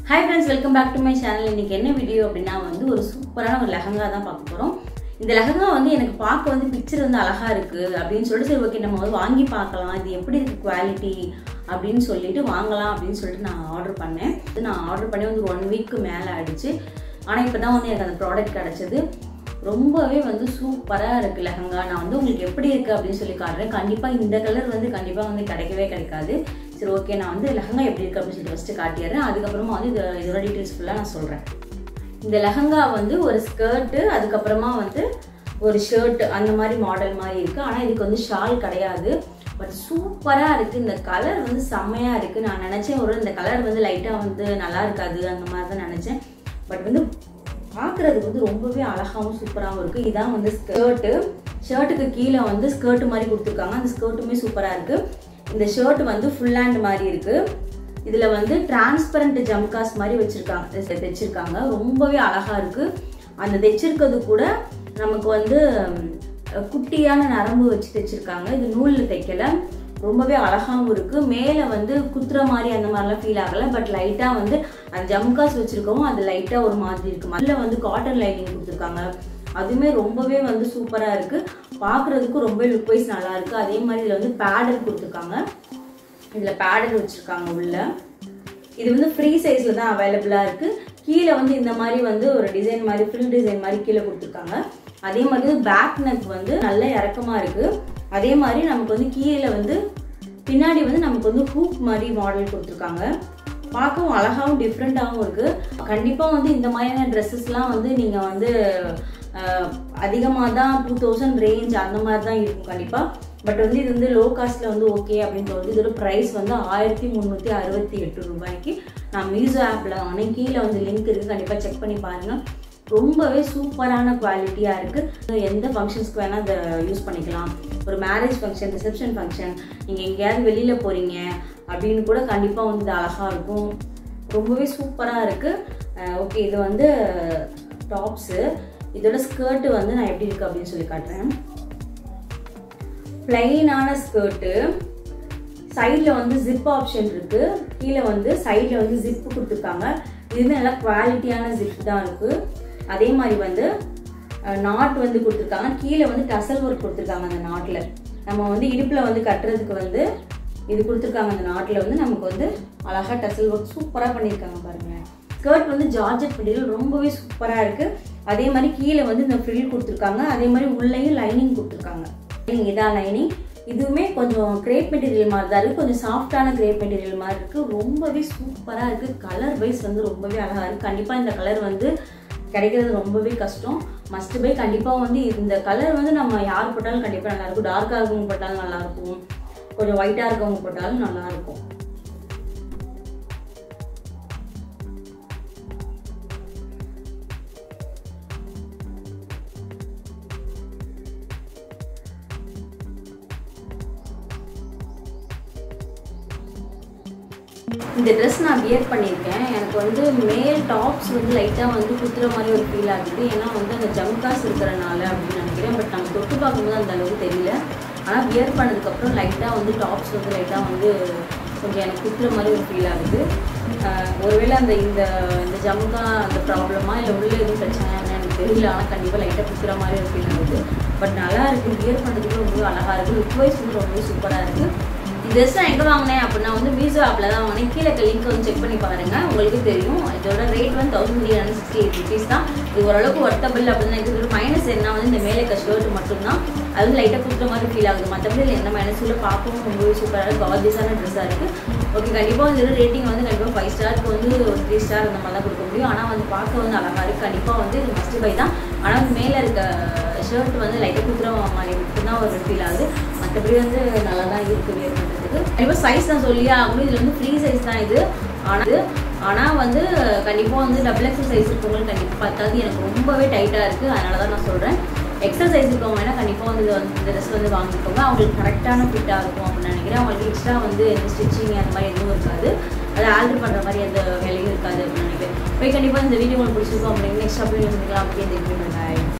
hi friends welcome back to my channel இன்னைக்கு என்ன video அப்படின்னா வந்து ஒரு சூப்பரான ஒரு லெஹங்கா தான் பார்க்க போகிறோம் இந்த லெஹங்கா வந்து எனக்கு பார்க்க வந்து பிக்சர் வந்து அழகா இருக்கு அப்படின்னு சொல்லிட்டு சரி ஓகே நம்ம வந்து வாங்கி பார்க்கலாம் இது எப்படி இருக்கு குவாலிட்டி அப்படின்னு சொல்லிட்டு வாங்கலாம் அப்படின்னு சொல்லிட்டு நான் ஆர்டர் பண்ணேன் இது நான் ஆர்டர் பண்ணி வந்து ஒன் வீக்கு மேலே ஆயிடுச்சு ஆனால் இப்போ தான் வந்து எனக்கு அந்த ப்ராடக்ட் கிடச்சிது ரொம்பவே வந்து சூப்பராக இருக்குது லெஹங்கா நான் வந்து உங்களுக்கு எப்படி இருக்குது அப்படின்னு சொல்லி காட்டுறேன் கண்டிப்பாக இந்த கலர் வந்து கண்டிப்பாக வந்து கிடைக்கவே கிடைக்காது சரி ஓகே நான் வந்து லெஹங்கா எப்படி இருக்குது அப்படின்னு சொல்லிட்டு ஃபஸ்ட்டு காட்டிடுறேன் அதுக்கப்புறமா வந்து இது இதோட டீட்டெயில்ஸ் ஃபுல்லாக நான் சொல்கிறேன் இந்த லெஹங்கா வந்து ஒரு ஸ்கர்ட்டு அதுக்கப்புறமா வந்து ஒரு ஷர்ட் அந்த மாதிரி மாடல் மாதிரி இருக்குது ஆனால் இதுக்கு வந்து ஷால் கிடையாது பட் சூப்பராக இருக்குது இந்த கலர் வந்து செம்மையாக இருக்குது நான் நினச்சேன் ஒரு இந்த கலர் வந்து லைட்டாக வந்து நல்லா இருக்காது அந்த மாதிரி தான் நினச்சேன் பட் வந்து பார்க்குறதுக்கு வந்து ரொம்பவே அழகாகவும் சூப்பராகவும் இருக்குது இதான் வந்து ஸ்கர்ட்டு ஷர்ட்டுக்கு கீழே வந்து ஸ்கர்ட் மாதிரி கொடுத்துருக்காங்க அந்த ஸ்கர்ட்டுமே சூப்பராக இருக்குது இந்த ஷர்ட் வந்து ஃபுல் ஹேண்ட் மாதிரி இருக்குது இதில் வந்து டிரான்ஸ்பரண்ட் ஜம்காஸ் மாதிரி வச்சுருக்காங்க தைச்சிருக்காங்க ரொம்பவே அழகாக இருக்குது அந்த தைச்சிருக்கிறது கூட நமக்கு வந்து குட்டியான நரம்பு வச்சு தைச்சிருக்காங்க இது நூலில் தைக்கல ரொம்பவே அழகாகவும் இருக்குது மேலே வந்து குத்துற மாதிரி அந்த மாதிரிலாம் ஃபீல் ஆகலை பட் லைட்டாக வந்து அந்த ஜம்காஸ் வச்சுருக்கவும் அது லைட்டாக ஒரு மாதிரி இருக்குது அதில் வந்து காட்டன் லைட்டிங் கொடுத்துருக்காங்க அதுவுமே ரொம்பவே வந்து சூப்பராக இருக்குது பார்க்குறதுக்கு ரொம்ப லுக் வைஸ் நல்லா இருக்குது அதே மாதிரி இதில் வந்து பேடல் கொடுத்துருக்காங்க இதில் பேடல் வச்சுருக்காங்க உள்ள இது வந்து ஃப்ரீ சைஸில் தான் அவைலபிளாக இருக்குது கீழே வந்து இந்த மாதிரி வந்து ஒரு டிசைன் மாதிரி ஃபில் டிசைன் மாதிரி கீழே கொடுத்துருக்காங்க அதே மாதிரி பேக் நெக் வந்து நல்ல இறக்கமாக இருக்குது அதே மாதிரி நமக்கு வந்து கீழே வந்து பின்னாடி வந்து நமக்கு வந்து ஹூக் மாதிரி மாடல் கொடுத்துருக்காங்க பார்க்கவும் அழகாகவும் டிஃப்ரெண்ட்டாகவும் இருக்குது கண்டிப்பாக வந்து இந்த மாதிரியான ட்ரெஸ்ஸஸ்லாம் வந்து நீங்கள் வந்து அதிகமாக தான் டூ தௌசண்ட் ரேஞ்ச் அந்த மாதிரி தான் இருக்கும் கண்டிப்பாக பட் வந்து இது வந்து லோ காஸ்ட்டில் வந்து ஓகே அப்படின்னு சொல்லிட்டு இதோட ப்ரைஸ் வந்து ஆயிரத்தி முந்நூற்றி அறுபத்தி எட்டு ரூபாய்க்கு நான் மீசோ ஆப்பில் வாங்கினேன் கீழே வந்து லிங்க் இருக்குது கண்டிப்பாக செக் பண்ணி பாருங்கள் ரொம்பவே சூப்பரான குவாலிட்டியாக இருக்குது எந்த ஃபங்க்ஷன்ஸ்க்கு வேணால் இதை யூஸ் பண்ணிக்கலாம் ஒரு மேரேஜ் ஃபங்க்ஷன் ரிசப்ஷன் ஃபங்க்ஷன் நீங்கள் எங்கேயாவது வெளியில் போகிறீங்க அப்படின்னு கூட கண்டிப்பாக வந்து இது அழகாக இருக்கும் ரொம்பவே சூப்பராக இருக்குது ஓகே இது வந்து டாப்ஸு இதோட ஸ்கர்ட்டு வந்து நான் எப்படி இருக்குது அப்படின்னு சொல்லி காட்டுறேன் பிளைனான ஸ்கர்ட்டு சைடில் வந்து ஜிப் ஆப்ஷன் இருக்குது கீழே வந்து சைடில் வந்து ஜிப்பு கொடுத்துருக்காங்க இதுவுமே நல்லா குவாலிட்டியான ஜிப் தான் இருக்குது அதே மாதிரி வந்து நாட் வந்து கொடுத்துருக்காங்க கீழே வந்து டசல் ஒர்க் கொடுத்துருக்காங்க அந்த நாட்டில் நம்ம வந்து இடுப்பில் வந்து கட்டுறதுக்கு வந்து இது கொடுத்துருக்காங்க அந்த நாட்டில் வந்து நமக்கு வந்து அழகாக டசல் ஒர்க் சூப்பராக பண்ணியிருக்காங்க பாருங்களேன் ஸ்கர்ட் வந்து ஜார்ஜெட் மெட்டீரியல் ரொம்பவே சூப்பராக இருக்குது அதே மாதிரி கீழே வந்து இந்த ஃப்ரில் கொடுத்துருக்காங்க அதே மாதிரி உள்ளேயும் லைனிங் கொடுத்துருக்காங்க இதான் லைனிங் இதுவுமே கொஞ்சம் கிரேப் மெட்டீரியல் மாதிரி தான் இருக்குது கொஞ்சம் சாஃப்டான கிரேப் மெட்டீரியல் மாதிரி இருக்குது ரொம்பவே சூப்பராக இருக்குது கலர் வைஸ் வந்து ரொம்பவே அழகாக இருக்குது கண்டிப்பாக இந்த கலர் வந்து கிடைக்கிறது ரொம்பவே கஷ்டம் மஸ்ட் பை கண்டிப்பாக வந்து இந்த கலர் வந்து நம்ம யார் போட்டாலும் கண்டிப்பாக நல்லாயிருக்கும் டார்க்காக இருக்கவங்க போட்டாலும் நல்லாயிருக்கும் கொஞ்சம் ஒயிட்டாக இருக்கவங்க போட்டாலும் நல்லாயிருக்கும் இந்த ட்ரெஸ் நான் வியர் பண்ணியிருக்கேன் எனக்கு வந்து மேல் டாப்ஸ் வந்து லைட்டாக வந்து குத்துற மாதிரி ஒரு ஃபீல் ஆகுது ஏன்னா வந்து அந்த ஜம்காஸ் இருக்கிறனால அப்படின்னு நினைக்கிறேன் பட் நம்ம தொட்டு பார்க்கும்போது அந்த அளவுக்கு தெரியல ஆனால் வியர் பண்ணதுக்கப்புறம் லைட்டாக வந்து டாப்ஸ் வந்து லைட்டாக வந்து கொஞ்சம் எனக்கு குத்துற மாதிரி ஒரு ஃபீல் ஆகுது ஒருவேளை அந்த இந்த இந்த ஜம்கா அந்த ப்ராப்ளமா இல்லை உள்ள எதுவும் பிரச்சனை எனக்கு தெரியல ஆனால் கண்டிப்பாக லைட்டாக குத்துற மாதிரி ஒரு ஃபீல் ஆகுது பட் நல்லா இருக்குது வியர் பண்ணுறதுக்கு ரொம்ப அழகாக இருக்குது லுக் வைஸ் வந்து ரொம்பவே சூப்பராக இருக்குது ட்ரெஸ் நான் எங்கே வாங்கினேன் அப்படின்னா வந்து மீசோ ஆப்பில் தான் வாங்கினேன் கீழே லிங்க் வந்து செக் பண்ணி பாருங்கள் உங்களுக்கு தெரியும் இதோட ரேட் வந்து thousand three hundred sixty eight rupees தான் இது ஓரளவுக்கு ஒர்த்தபிள் அப்படின்னு இதோட மைனஸ் என்ன வந்து இந்த மேலே ஷர்ட் மட்டும்தான் அது வந்து லைட்டாக கொடுக்குற மாதிரி ஃபீல் ஆகுது மற்றபடி இதில் எந்த மைனஸ் இல்லை பார்க்கவும் ரொம்பவே சூப்பராக கார்ஜியஸான ட்ரெஸ்ஸாக இருக்குது ஓகே கண்டிப்பாக வந்து ரேட்டிங் வந்து கண்டிப்பாக ஃபைவ் ஸ்டாருக்கு வந்து ஒரு த்ரீ ஸ்டார் அந்த மாதிரி தான் கொடுக்க முடியும் ஆனால் வந்து பார்க்க வந்து அழகாக இருக்குது கண்டிப்பாக வந்து இது மஸ்ட் பை தான் ஆனால் மேலே இருக்க ஷர்ட் வந்து லைட்டாக குத்துற மாதிரி மட்டும்தான் ஒரு ஃபீல் ஆகுது மற்றபடி வந்து நல்லா தான் இருக்குது வியர் பண்ணுறதுக்கு கண்டிப்பாக சைஸ் தான் சொல்லியே ஆகணும் இதில் வந்து ஃப்ரீ சைஸ் தான் இது ஆனால் ஆனால் வந்து கண்டிப்பாக வந்து டபுள் எக்ஸல் சைஸ் இருக்கவங்களுக்கு கண்டிப்பாக பார்த்தாது எனக்கு ரொம்பவே டைட்டாக இருக்குது அதனால தான் நான் சொல்கிறேன் எக்ஸல் சைஸ் இருக்கவங்க வேணால் கண்டிப்பாக வந்து இந்த ட்ரெஸ் வந்து வாங்கிக்கோங்க அவங்களுக்கு கரெக்டான ஃபிட்டாக இருக்கும் அப்படின்னு நினைக்கிறேன் அவங்களுக்கு எக்ஸ்ட்ரா வந்து எந்த ஸ்டிச்சிங் அந்த மாதிரி எதுவும் இருக்காது அதை ஆல்டர் பண்ணுற மாதிரி எந்த வேலையும் இருக்காது அப்படின்னு நினைக்கிறேன் போய் கண்டிப்பாக இந்த வீடியோ உங்களுக்கு பிடிச்சிருக்கோம் அப்படின்னு நெக்ஸ்ட் அப்படி வந்துக்கலாம் அப்படியே தெரிஞ்சுக்கிறேன்